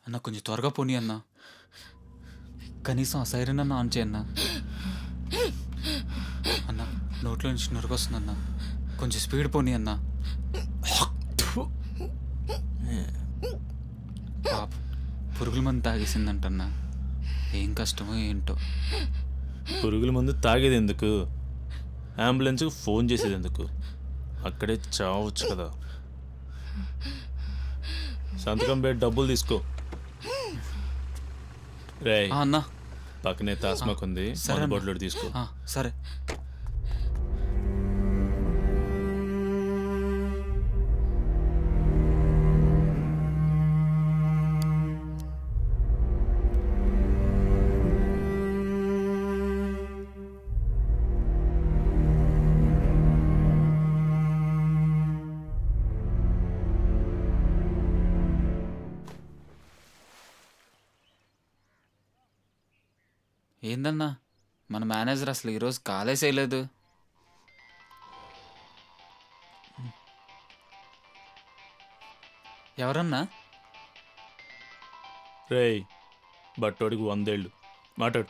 అన్న కొంచెం త్వరగా పోనీ అన్న కనీసం ఆ సైరన్ అన్న ఆన్ చేయన్న అన్న నోట్లో నుంచి నొరకొస్తుందన్న కొంచెం స్పీడ్ పోనీ అన్న పాప పురుగుల మంది తాగేసిందంటన్నా ఏం కష్టమో ఏంటో పురుగుల మందు తాగేది ఎందుకు అంబులెన్స్కి ఫోన్ చేసేది ఎందుకు అక్కడే చావచ్చు కదా సంతకం పెట్టి డబ్బులు తీసుకో రే ఆ, అన్న పక్కనే తాస్మాక్ ఉంది సరే మందు అన్న. బాటిల్ ఒకటి తీసుకో ఆ, సరే ఏందన్నా మన మేనేజర్ అసలు ఈరోజు కాలే చేయలేదు ఎవరన్నా రేయ్ బట్టోడికి వందేళ్ళు మాట్లాడు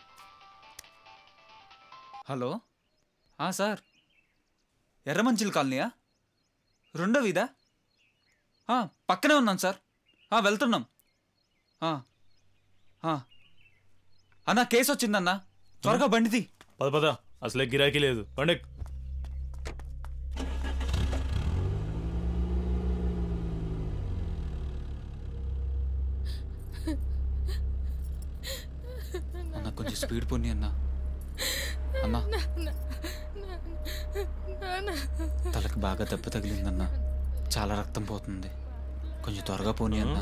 హలో ఆ సార్ ఎర్రమంచిల్ కాలనీయా రెండో వీధా ఆ, పక్కనే ఉన్నాను సార్ ఆ, వెళ్తున్నాం ఆ, ఆ. అన్నా కేసు వచ్చిందన్నా త్వరగా బండిది పద పద అసలే గిరాకీ లేదు పండే అన్న కొంచెం స్పీడ్ పోనీ అన్న అన్నా తలకి బాగా దెబ్బ తగిలిందన్న చాలా రక్తం పోతుంది కొంచెం త్వరగా పోనీ అన్న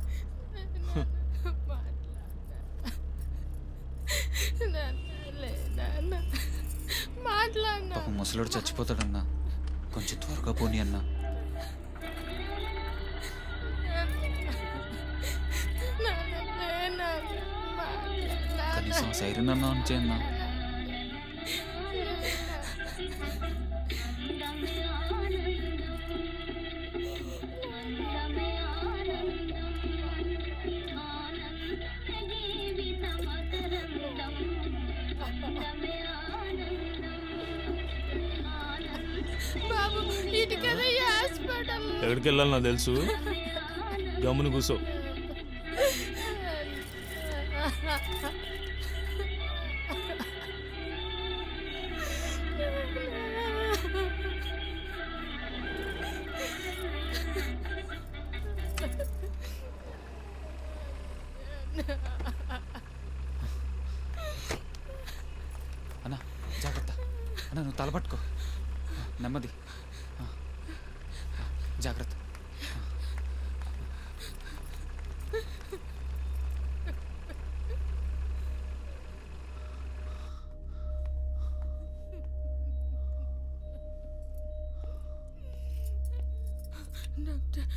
మాట్లాడినా పాపం ముసలోడు చచ్చిపోతాడన్నా కొంచెం త్వరగా పోనీ అన్న కనీసం సైరన్ అన్నా ఆన్ చేయన్నా బాబు ఇటు కదా ఈ హాస్పిటల్ ఎక్కడికి వెళ్ళాలి నాకు తెలుసు గమ్మున కూసో అన్న జాగ్రత్త అన్న నువ్వు తలపట్టుకో నెమ్మది ఆ. జాగ్రత్త డాక్టర్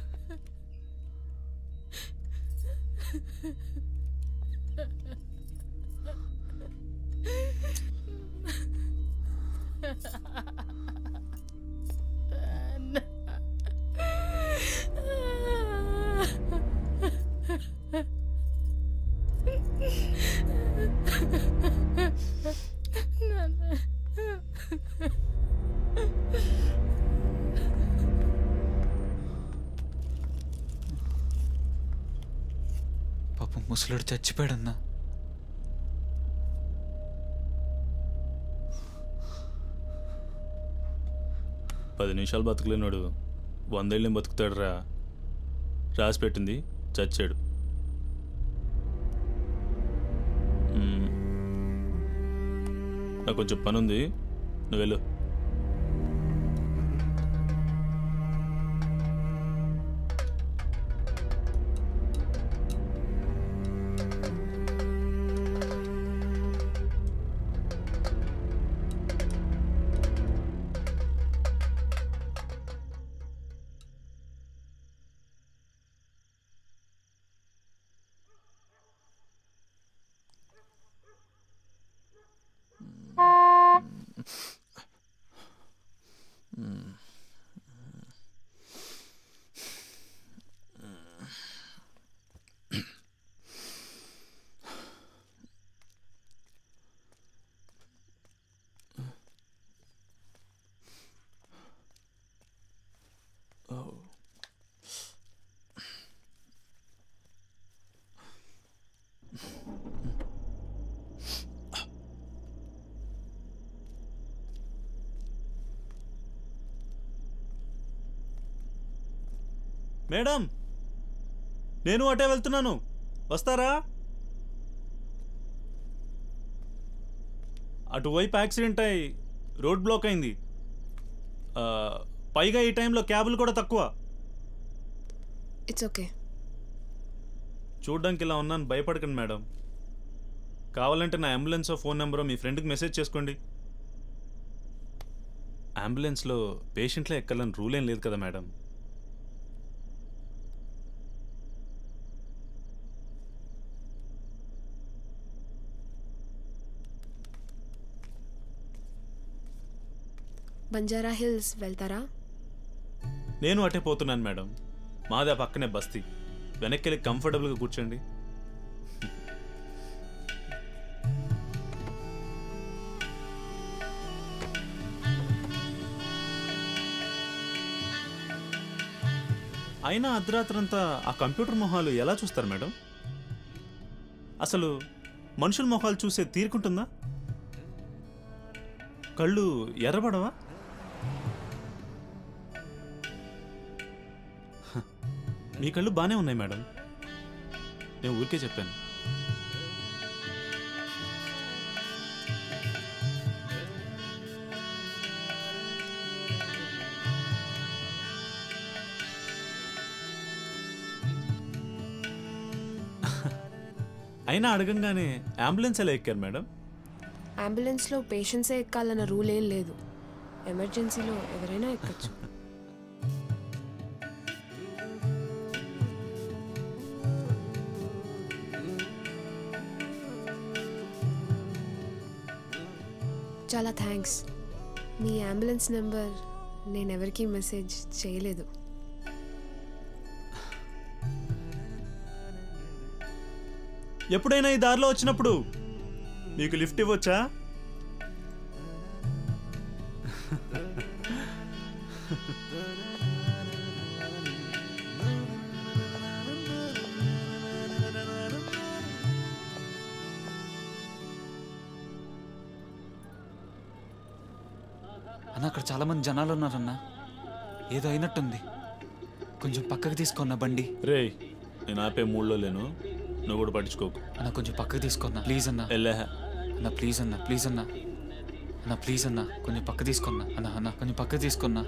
పాపం ముసలోడు చచ్చిపోయాడన్నా పది నిమిషాలు బతకలేనాడు వందేళ్ళని బతుకుతాడు రా రాసి పెట్టింది చచ్చాడు మ్మ్. నాకు కొంచెం పని ఉంది నువ్వు వెళ్ళు మేడం నేను అటే వెళ్తున్నాను వస్తారా అటువైపు యాక్సిడెంట్ అయి రోడ్ బ్లాక్ అయింది ఆ, పైగా ఈ టైంలో క్యాబులు కూడా తక్కువ ఇట్స్ ఓకే చూడ్డానికి ఇలా ఉన్నాను భయపడకండి మేడం కావాలంటే నా అంబులెన్స్ ఫోన్ నెంబరో మీ ఫ్రెండ్కి మెసేజ్ చేసుకోండి అంబులెన్స్లో పేషెంట్లే ఎక్కాలని రూల్ ఏం లేదు కదా మేడం బంజారా హిల్స్ వెళ్తారా నేను అటే పోతున్నాను మేడం మాదే పక్కనే బస్తీ వెనక్కి వెళ్ళి కంఫర్టబుల్గా కూర్చోండి అయినా అర్ధరాత్రంతా ఆ కంప్యూటర్ మొహాలు ఎలా చూస్తారు మేడం అసలు మనుషుల మొహాలు చూసే తీరుకుంటుందా కళ్ళు ఎర్రబడవా మీ కళ్ళు బాగానే ఉన్నాయి మేడం నేను ఊరికే చెప్పాను అయినా అడగంగానే అంబులెన్స్ ఎలా ఎక్కారు మేడం అంబులెన్స్లో పేషెంట్సే ఎక్కాలన్న రూల్ ఏం లేదు ఎమర్జెన్సీలో ఎవరైనా ఎక్కచ్చు చాలా థ్యాంక్స్ మీ అంబులెన్స్ నెంబర్ నేను ఎవరికీ మెసేజ్ చేయలేదు ఎప్పుడైనా ఈ దారిలో వచ్చినప్పుడు మీకు లిఫ్ట్ ఇవ్వచ్చా అన్న అక్కడ చాలా మంది జనాలు ఉన్నారన్న ఏదో అయినట్టుంది కొంచెం పక్కకి తీసుకున్న బండి రే నేను ఆపే మూడ్లో లేను నువ్వు కూడా పట్టించుకోకు అన్న కొంచెం పక్కకి తీసుకున్నా ప్లీజ్ అన్న వెళ్ళా అన్న ప్లీజ్ అన్న ప్లీజ్ అన్న అన్న ప్లీజ్ అన్న కొంచెం పక్క తీసుకున్నా అన్న అన్న కొంచెం పక్క తీసుకున్నా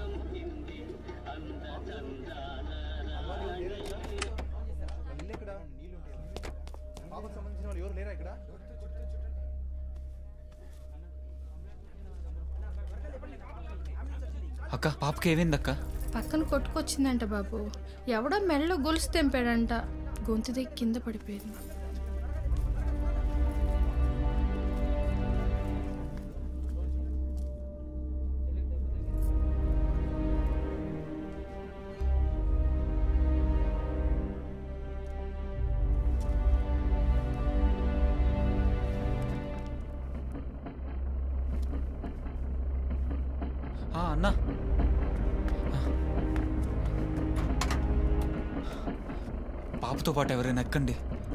అక్క పాపకి ఏమైంది అక్క పక్కన కొట్టుకొచ్చిందంట బాబు ఎవడో మెడలో గొలుసు తెంపాడంట గొంతు దిగి కింద పడిపోయింది ఆ, అన్న పాపతో పాటు ఎవరైనా ఎక్కండి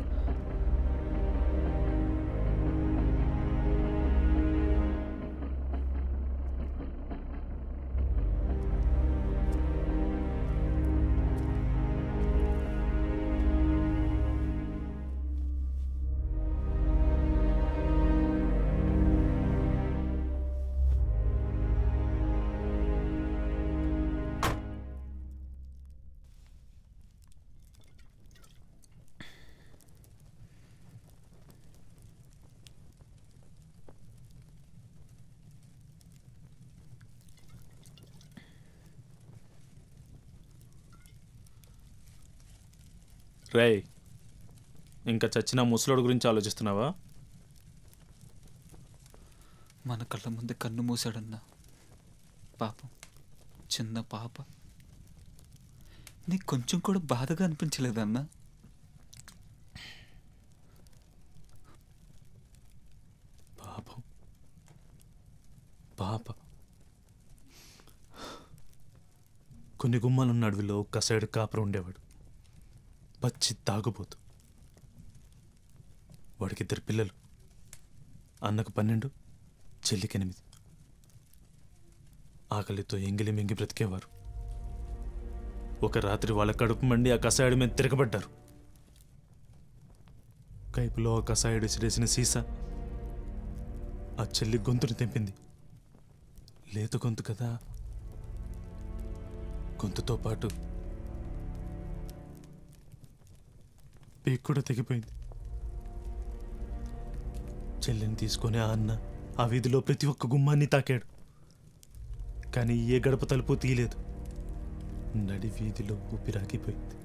రేయ్ ఇంకా చచ్చిన ముసలోడు గురించి ఆలోచిస్తున్నావా మన కళ్ళ ముందే కన్ను మూసాడన్న పాపం చిన్న పాప నీకు కొంచెం కూడా బాధగా అనిపించలేదన్నా పాపం పాప కొన్ని గుమ్మాలున్న అడవిలో ఒక్క సైడ్ కాపురం ఉండేవాడు పచ్చి తాగుబోతు వాడికి ఇద్దరు పిల్లలు అన్నకు పన్నెండు చెల్లికి ఎనిమిది ఆకలితో ఎంగిలి మింగి బ్రతికేవారు ఒక రాత్రి వాళ్ళ కడుపు మండి ఆ కషాయుడి మీద తిరగబడ్డారు కైపులో ఆ కషాయుడు విసిరేసిన సీసా ఆ చెల్లి గొంతుని తెంపింది లేత గొంతు కదా గొంతుతో పాటు పీక్ కూడా తెగిపోయింది చెల్లిని తీసుకొని ఆ అన్న ఆ వీధిలో ప్రతి ఒక్క గుమ్మాన్ని తాకాడు కానీ ఏ గడప తలుపు తీయలేదు నడి వీధిలో ఊపిరాగిపోయింది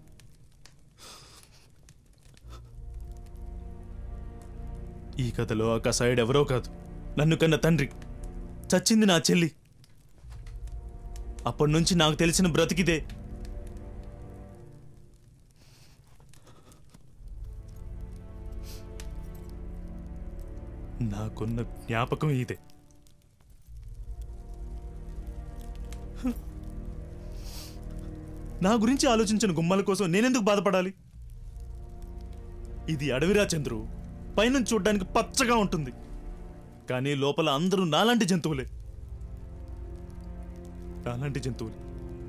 ఈ కథలో ఆ కసాయుడు ఎవరో కాదు నన్ను కన్న తండ్రి చచ్చింది నా చెల్లి అప్పటి నుంచి నాకు తెలిసిన బ్రతికిదే నాకున్న జ్ఞాపకం ఇదే నా గురించి ఆలోచించిన గుమ్మల కోసం నేనెందుకు బాధపడాలి ఇది అడవిరా చంద్రు పైన చూడ్డానికి పచ్చగా ఉంటుంది కానీ లోపల అందరూ నాలాంటి జంతువులే నాలాంటి జంతువులు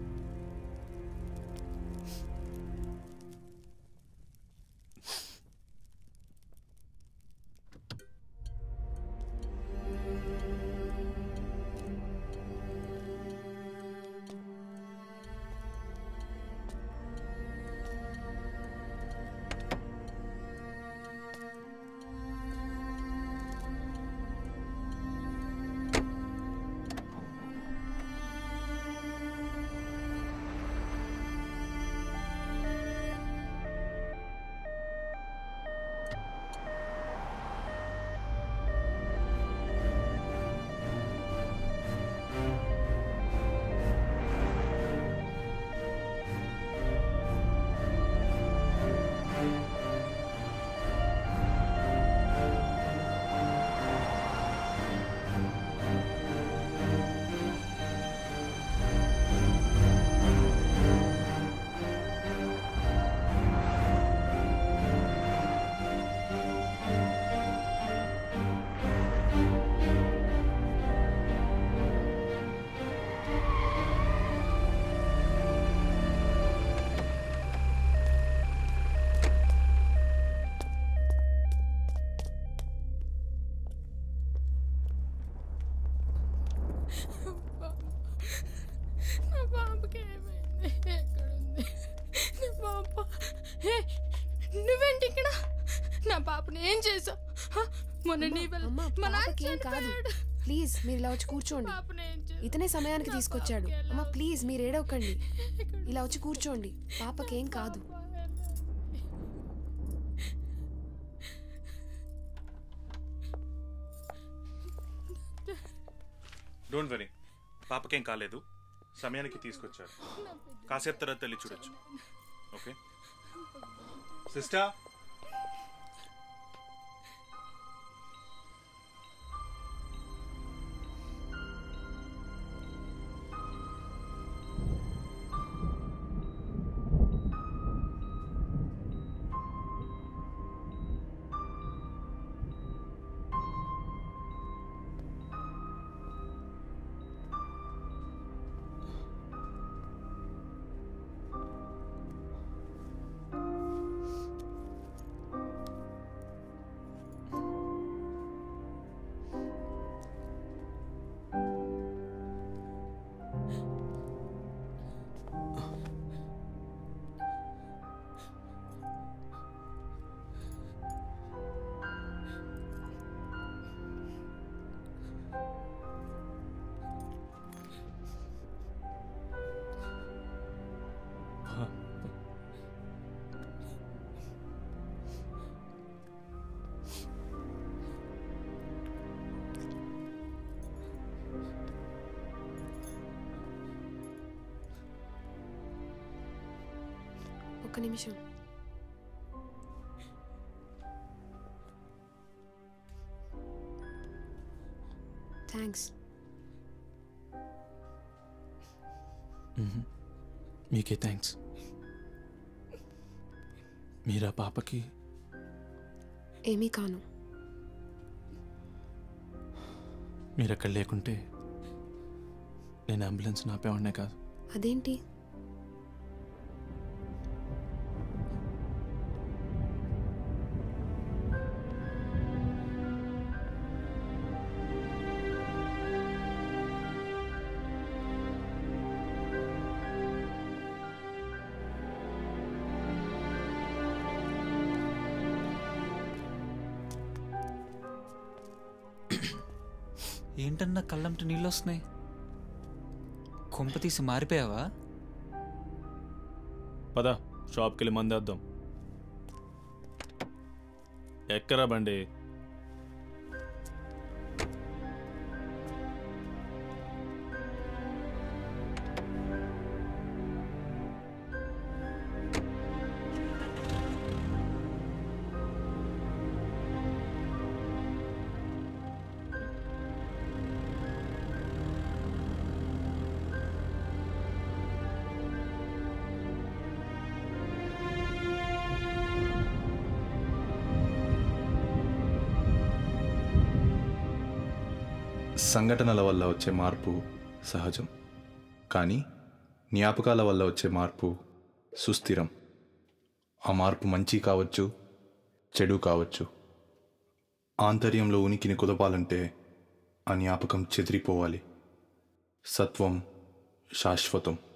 నా పాపకి ఏమైంది ఎక్కడుంది నా పాప హే నువ్వేంటి ఇక్కడ నా పాపని ఏం చేసావు హ? మొన్న నీ వల్ల అమ్మ మా నాన్న పాపకి ఏం కాదు చనిపోయాడు. ప్లీజ్ మీరు ఇలా వచ్చి కూర్చోండి పాపని ఏం చేసావు? ఇతనే సమయానికి నా తీసుకొచ్చాడు పాపకి ఎలా అమ్మ ప్లీజ్ మీరు ఏడవకండి ఎక్కడ- ఇలా వచ్చి కూర్చోండి పాపకేం కాదు డోంట్ వరీ పాపకేం కాలేదు సమయానికి తీసుకొచ్చారు కాసేపు తర్వాత తల్లి చూడొచ్చు ఓకే సిస్టర్ ఒక్క నిమిషం థ్యాంక్స్ మీకే థ్యాంక్స్ మీరా పాపకి ఏమీ కాను మీరు అక్కడ లేకుంటే నేను అంబులెన్స్ నాపేవాడినే కాదు అదేంటి ఏంటన్నా కళ్ళంట నీళ్ళు వస్తున్నాయి కొంప తీసి మారిపోయావా పద షాప్కి వెళ్ళి మంది వేద్దాం ఎక్కరా బండి సంఘటనల వల్ల వచ్చే మార్పు సహజం కానీ జ్ఞాపకాల వల్ల వచ్చే మార్పు సుస్థిరం ఆ మార్పు మంచి కావచ్చు చెడు కావచ్చు ఆంతర్యంలో ఉనికిని కుదపాలంటే ఆ జ్ఞాపకం చెదిరిపోవాలి సత్వం శాశ్వతం